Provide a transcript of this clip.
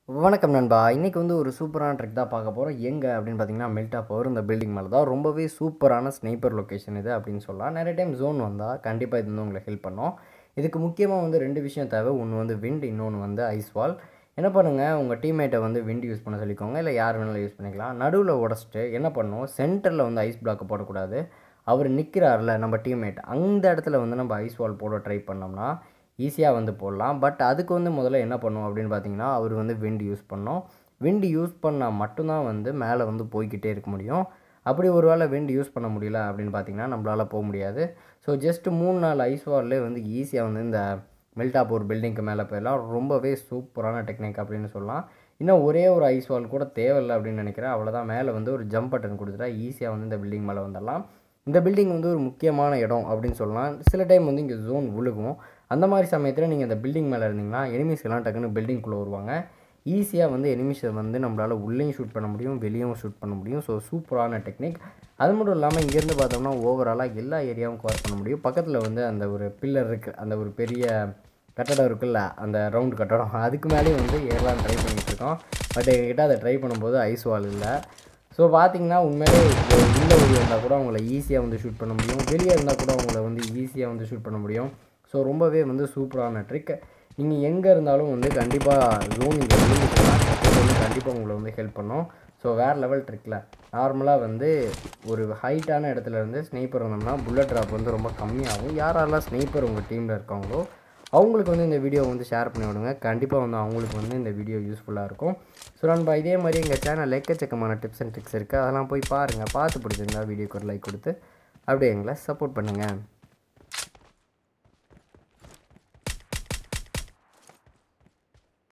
வணக்கம் நண்பா இன்றைக்கி வந்து ஒரு சூப்பரான ட்ரிக் தான் பார்க்க போகிறோம் எங்கே அப்படின்னு பார்த்தீங்கன்னா மெல்டா பவர் இந்த பில்டிங் மேலே தான் ரொம்பவே சூப்பரான ஸ்னைப்பர் லொக்கேஷன் இது அப்படின்னு சொல்லலாம் நிறைய டைம் ஜோன் வந்தால் கண்டிப்பாக இது வந்து உங்களை ஹெல்ப் பண்ணும் இதுக்கு முக்கியமாக வந்து ரெண்டு விஷயம் தேவை ஒன்று வந்து விண்ட் இன்னொன்று வந்து ஐஸ் வால் என்ன பண்ணுங்கள் உங்கள் டீம்மேட்டை வந்து விண்ட் யூஸ் பண்ண சொல்லிக்கோங்க இல்லை யார் வேணாலும் யூஸ் பண்ணிக்கலாம் நடுவில் உடச்சிட்டு என்ன பண்ணும் சென்டரில் வந்து ஐஸ் பிளாக்கை போடக்கூடாது அவர் நிற்கிறார்ல நம்ம டீம்மேட் அந்த இடத்துல வந்து நம்ம ஐஸ் வால் போட ட்ரை பண்ணோம்னா ஈஸியாக வந்து போடலாம் பட் அதுக்கு வந்து முதல்ல என்ன பண்ணும் அப்படின்னு பார்த்தீங்கன்னா அவர் வந்து விண்ட் யூஸ் பண்ணோம் விண்ட் யூஸ் பண்ணால் மட்டும்தான் வந்து மேலே வந்து போய்கிட்டே இருக்க முடியும் அப்படி ஒரு வேளை விண்ட் யூஸ் பண்ண முடியல அப்படின்னு பார்த்தீங்கன்னா நம்மளால் போக முடியாது ஸோ ஜஸ்ட் மூணு நாலு ஐஸ் வால்லே வந்து ஈஸியாக வந்து இந்த மெல்டாப் ஒரு பில்டிங்க்கு மேலே போயிடலாம் ரொம்பவே சூப்பரான டெக்னிக் அப்படின்னு சொல்லலாம் இன்னும் ஒரே ஒரு ஐஸ் வால் கூட தேவையில்லை அப்படின்னு நினைக்கிறேன் அவ்வளோதான் மேலே வந்து ஒரு ஜம்ப் பட்டன் கொடுத்துட்டா ஈஸியாக வந்து இந்த பில்டிங் மேலே வந்துடலாம் இந்த பில்டிங் வந்து ஒரு முக்கியமான இடம் அப்படின்னு சொல்லலாம் சில டைம் வந்து இங்கே ஜோன் விழுகும் அந்த மாதிரி சமயத்தில் நீங்கள் இந்த பில்டிங் மேலே இருந்தீங்கன்னா எனிமீஸ் எல்லாம் டக்குன்னு பில்டிங்குள்ளே வருவாங்க ஈஸியாக வந்து எனிமீஸை வந்து நம்மளால் உள்ளேயும் ஷூட் பண்ண முடியும் வெளியும் ஷூட் பண்ண முடியும் ஸோ சூப்பரான டெக்னிக் அது மட்டும் இல்லாமல் இங்கேருந்து பார்த்தோம்னா ஓவராலாக எல்லா ஏரியாவும் கவர் பண்ண முடியும் பக்கத்தில் வந்து அந்த ஒரு பில்லர் இருக்குது அந்த ஒரு பெரிய கட்டடம் இருக்குல்ல அந்த ரவுண்ட் கட்டடம் அதுக்கு மேலேயும் வந்து ஏறலாம் ட்ரை பண்ணிகிட்டு இருக்கோம் பட் எங்ககிட்ட அதை ட்ரை பண்ணும்போது ஐஸ் வால் இல்லை ஸோ பார்த்தீங்கன்னா உண்மையிலே உள்ள ஒரு இருந்தால் கூட அவங்கள ஈஸியாக வந்து ஷூட் பண்ண முடியும் வெளியே இருந்தால் கூட அவங்கள வந்து ஈஸியாக வந்து ஷூட் பண்ண முடியும் ஸோ ரொம்பவே வந்து சூப்பரான ட்ரிக் நீங்கள் எங்கே இருந்தாலும் வந்து கண்டிப்பாக ஜோன் இங்கே விழுந்துச்சுன்னா வந்து கண்டிப்பாக உங்களை வந்து ஹெல்ப் பண்ணும் ஸோ வேறு லெவல் ட்ரிக்கில் நார்மலாக வந்து ஒரு ஹைட்டான இடத்துல இருந்து ஸ்னைப்பர் வந்தோம்னா புல்லட் ட்ராப் வந்து ரொம்ப கம்மியாகும் யாரெல்லாம் ஸ்னைப்பர் உங்கள் டீமில் இருக்காங்களோ அவங்களுக்கு வந்து இந்த வீடியோ வந்து ஷேர் பண்ணி விடுங்க கண்டிப்பாக வந்து அவங்களுக்கு வந்து இந்த வீடியோ யூஸ்ஃபுல்லாக இருக்கும் ஸோ நண்பா இதே மாதிரி எங்கள் சேனல் எக்கச்சக்கமான டிப்ஸ் அண்ட் ட்ரிக்ஸ் இருக்குது அதெல்லாம் போய் பாருங்கள் பார்த்து பிடிச்சிருந்தா வீடியோக்கு ஒரு லைக் கொடுத்து அப்படியே எங்களை சப்போர்ட் பண்ணுங்கள்